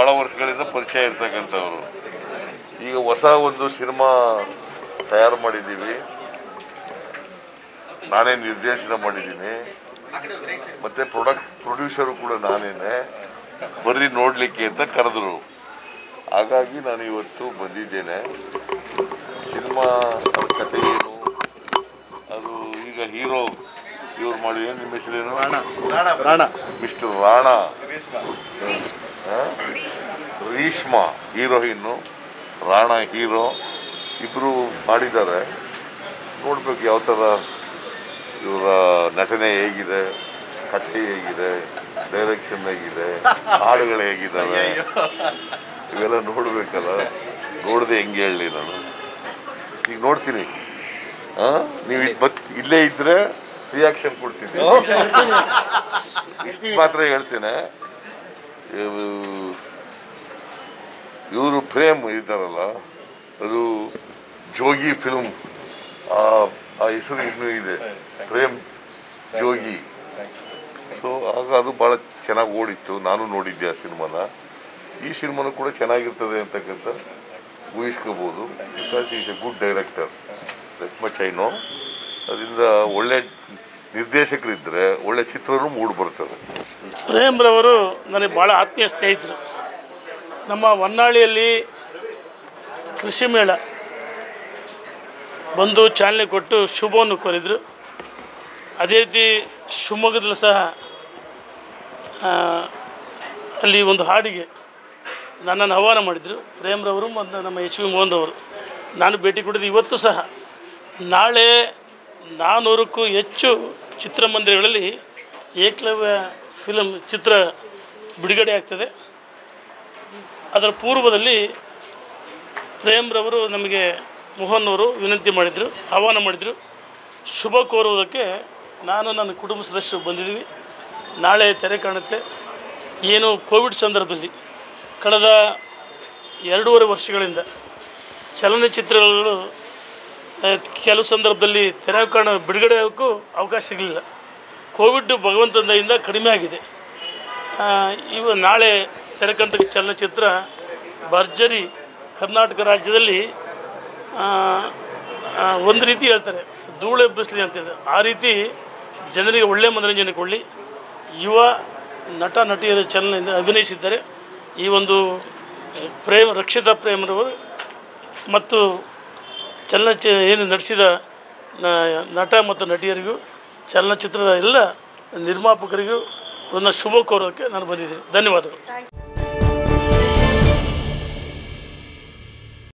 ಭಾಳ ವರ್ಷಗಳಿಂದ ಪರಿಚಯ ಇರ್ತಕ್ಕಂಥವ್ರು ಈಗ ಹೊಸ ಒಂದು ಸಿನಿಮಾ ತಯಾರು ಮಾಡಿದ್ದೀವಿ ನಾನೇ ನಿರ್ದೇಶನ ಮಾಡಿದ್ದೀನಿ ಮತ್ತೆ ಪ್ರೊಡಕ್ಟ್ ಪ್ರೊಡ್ಯೂಸರು ಕೂಡ ನಾನೇನೆ ಬರ್ರಿ ನೋಡ್ಲಿಕ್ಕೆ ಅಂತ ಕರೆದ್ರು ಹಾಗಾಗಿ ನಾನು ಇವತ್ತು ಬಂದಿದ್ದೇನೆ ಸಿನಿಮಾ ಕಥೆ ಏನು ಅದು ಈಗ ಹೀರೋ ಇವ್ರು ಮಾಡಿ ಏನು ನಿಮ್ಮ ಹೆಸರೇನು ರಾಣ ಮಿಸ್ಟರ್ ರಾಣಾ ಆ? ರೀಶ್ಮಾ ಹೀರೋಯಿನ್ನು ರಾಣಾ ಹೀರೋ ಇಬ್ಬರು ಮಾಡಿದ್ದಾರೆ ನೋಡ್ಬೇಕು ಯಾವ ಥರ ಇವರ ನಟನೆ ಹೇಗಿದೆ ಕಥೆ ಹೇಗಿದೆ ಡೈರೆಕ್ಷನ್ ಹೇಗಿದೆ ಹಾಡುಗಳು ಹೇಗಿದ್ದಾವೆ ಇವೆಲ್ಲ ನೋಡ್ಬೇಕಲ್ಲ ನೋಡದೆ ಹೆಂಗೆ ಹೇಳಲಿ ನಾನು ಈಗ ನೋಡ್ತೀನಿ ಆ? ನೀವು ಇಲ್ಲಿ ಬತ್ ಇಲ್ಲೇ ಇದ್ರೆ ರಿಯಾಕ್ಷನ್ ಕೊಡ್ತೀನಿ ಇಷ್ಟು ಮಾತ್ರ ಹೇಳ್ತೇನೆ ಇವರು ಪ್ರೇಮ್ ಇದ್ದಾರಲ್ಲ ಅದು ಜೋಗಿ ಫಿಲ್ಮ್ ಆ ಆ ಹೆಸರು ಇನ್ನೂ ಇದೆ ಪ್ರೇಮ್ ಜೋಗಿ ಸೊ ಆಗ ಅದು ಭಾಳ ಚೆನ್ನಾಗಿ ಓಡಿತ್ತು ನಾನು ನೋಡಿದ್ದೆ ಆ ಸಿನಿಮಾನ ಈ ಸಿನಿಮಾನು ಕೂಡ ಚೆನ್ನಾಗಿರ್ತದೆ ಅಂತಕ್ಕಂಥ ಊಹಿಸ್ಕೋಬೋದು because is a good director that much I know ಅದರಿಂದ ಒಳ್ಳೆ ನಿರ್ದೇಶಕರಿದ್ದರೆ ಒಳ್ಳೆ ಚಿತ್ರನೂ ಮೂಡಿ ಬರ್ತದೆ ಪ್ರೇಮ್ರವರು ನನಗೆ ಭಾಳ ಆತ್ಮೀಯ ಸ್ನೇಹಿತರು ನಮ್ಮ ಹೊನ್ನಾಳಿಯಲ್ಲಿ ಕೃಷಿ ಮೇಳ ಬಂದು ಚಾಲನೆ ಕೊಟ್ಟು ಶುಭವನ್ನು ಕೋರಿದರು ಅದೇ ರೀತಿ ಶಿವಮೊಗ್ಗದಲ್ಲೂ ಸಹ ಆ, ಅಲ್ಲಿ ಒಂದು ಹಾಡಿಗೆ ನನ್ನನ್ನು ಆಹ್ವಾನ ಮಾಡಿದರು ಪ್ರೇಮ್ರವರು ಮತ್ತು ನಮ್ಮ ಎಚ್ ವಿ ಮೋಹನ್ರವರು ನಾನು ಭೇಟಿ ಕೊಟ್ಟಿದ್ದು ಇವತ್ತು ಸಹ ನಾಳೆ ನಾನ್ನೂರಕ್ಕೂ ಹೆಚ್ಚು ಚಿತ್ರಮಂದಿರಗಳಲ್ಲಿ ಏಕಲವ್ಯ ಫಿಲಮ್ ಚಿತ್ರ ಬಿಡುಗಡೆ ಆಗ್ತದೆ ಅದರ ಪೂರ್ವದಲ್ಲಿ ಪ್ರೇಮ್ರವರು ನಮಗೆ ಮೋಹನ್ ಅವರು ವಿನಂತಿ ಮಾಡಿದರು ಆಹ್ವಾನ ಮಾಡಿದರು ಶುಭ ಕೋರುವುದಕ್ಕೆ ನಾನು ನನ್ನ ಕುಟುಂಬ ಸದಸ್ಯರು ಬಂದಿದ್ದೀವಿ ನಾಳೆ ತೆರೆ ಕಾಣುತ್ತೆ ಏನು ಕೋವಿಡ್ ಸಂದರ್ಭದಲ್ಲಿ ಕಳೆದ ಎರಡೂವರೆ ವರ್ಷಗಳಿಂದ ಚಲನಚಿತ್ರಗಳು ಆ, ಕೆಲವು ಸಂದರ್ಭದಲ್ಲಿ ತೆರೆ ಕಾಣ ಬಿಡುಗಡೆ ಆಗೋಕ್ಕೂ ಅವಕಾಶ ಸಿಗಲಿಲ್ಲ ಕೋವಿಡ್ ಭಗವಂತನ ದಯಿಂದ ಕಡಿಮೆ ಆಗಿದೆ ಆ, ಇವ ನಾಳೆ ತೆರೆಕಂಡ ಚಲನಚಿತ್ರ ಭರ್ಜರಿ ಕರ್ನಾಟಕ ರಾಜ್ಯದಲ್ಲಿ ಆ, ಆ, ಒಂದು ರೀತಿ ಹೇಳ್ತಾರೆ ಧೂಳು ಎಬ್ಬಿಸ್ಲಿ ಅಂತೇಳಿ ಆ ರೀತಿ ಜನರಿಗೆ ಒಳ್ಳೆಯ ಮನೋರಂಜನೆ ಕೊಡಲಿ ಯುವ ನಟ ನಟಿಯರು ಚಲನೆಯಿಂದ ಅಭಿನಯಿಸಿದ್ದಾರೆ ಈ ಒಂದು ಪ್ರೇಮ ರಕ್ಷಿತಾ ಪ್ರೇಮರವರು ಮತ್ತು ಚಲನಚಿ ಏನು ನಡೆಸಿದ ನ- ನಟ ಮತ್ತು ನಟಿಯರಿಗೂ ಚಲನಚಿತ್ರದ ಎಲ್ಲ ನಿರ್ಮಾಪಕರಿಗೂ ನನ್ನ ಶುಭ ಕೋರೋಕ್ಕೆ ನಾನು ಬಂದಿದ್ದೀನಿ ಧನ್ಯವಾದಗಳು